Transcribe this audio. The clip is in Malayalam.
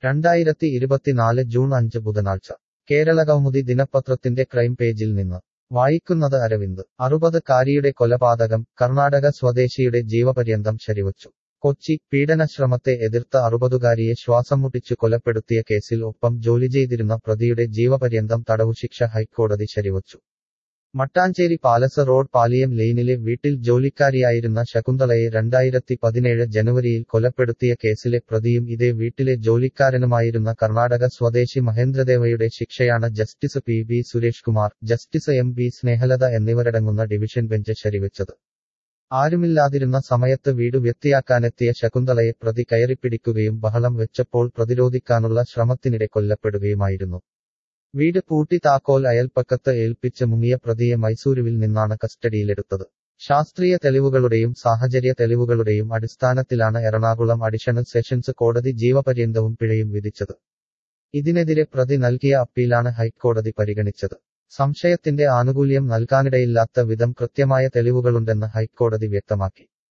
രണ്ടായിരത്തി ഇരുപത്തിനാല് ജൂൺ അഞ്ച് ബുധനാഴ്ച കേരള കൗമുദി ദിനപത്രത്തിന്റെ ക്രൈം പേജിൽ നിന്ന് വായിക്കുന്നത് അരവിന്ദ് അറുപത് കാരിയുടെ കൊലപാതകം കർണാടക സ്വദേശിയുടെ ജീവപര്യന്തം ശരിവച്ചു കൊച്ചി പീഡനശ്രമത്തെ എതിർത്ത അറുപതുകാരിയെ ശ്വാസം മുട്ടിച്ചു കൊലപ്പെടുത്തിയ കേസിൽ ഒപ്പം ജോലി ചെയ്തിരുന്ന പ്രതിയുടെ ജീവപര്യന്തം തടവുശിക്ഷ ഹൈക്കോടതി ശരിവച്ചു മട്ടാഞ്ചേരി പാലസ് റോഡ് പാലിയം ലെയിനിലെ വീട്ടിൽ ജോലിക്കാരിയായിരുന്ന ശകുന്തളയെ രണ്ടായിരത്തി പതിനേഴ് ജനുവരിയിൽ കൊലപ്പെടുത്തിയ കേസിലെ പ്രതിയും ഇതേ വീട്ടിലെ ജോലിക്കാരനുമായിരുന്ന കർണാടക സ്വദേശി മഹേന്ദ്രദേവയുടെ ശിക്ഷയാണ് justice P B Suresh Kumar justice M B Snehalatha എന്നിവരടങ്ങുന്ന ഡിവിഷൻ ബെഞ്ച് ശരിവച്ചത് ആരുമില്ലാതിരുന്ന സമയത്ത് വീട് വൃത്തിയാക്കാനെത്തിയ ശകുന്തളയെ പ്രതി കയറിപ്പിടിക്കുകയും ബഹളം വെച്ചപ്പോൾ പ്രതിരോധിക്കാനുള്ള ശ്രമത്തിനിടെ കൊല്ലപ്പെടുകയുമായിരുന്നു വീട് പൂട്ടി താക്കോൽ അയൽപ്പക്കത്ത് ഏൽപ്പിച്ച് മുങ്ങിയ പ്രതിയെ മൈസൂരുവിൽ നിന്നാണ് കസ്റ്റഡിയിലെടുത്തത് ശാസ്ത്രീയ തെളിവുകളുടെയും സാഹചര്യ തെളിവുകളുടെയും അടിസ്ഥാനത്തിലാണ് എറണാകുളം അഡീഷണൽ സെഷൻസ് കോടതി ജീവപര്യന്തവും പിഴയും വിധിച്ചത് ഇതിനെതിരെ പ്രതി നൽകിയ അപ്പീലാണ് ഹൈക്കോടതി പരിഗണിച്ചത് സംശയത്തിന്റെ ആനുകൂല്യം നൽകാനിടയില്ലാത്ത വിധം കൃത്യമായ തെളിവുകളുണ്ടെന്ന് ഹൈക്കോടതി വ്യക്തമാക്കി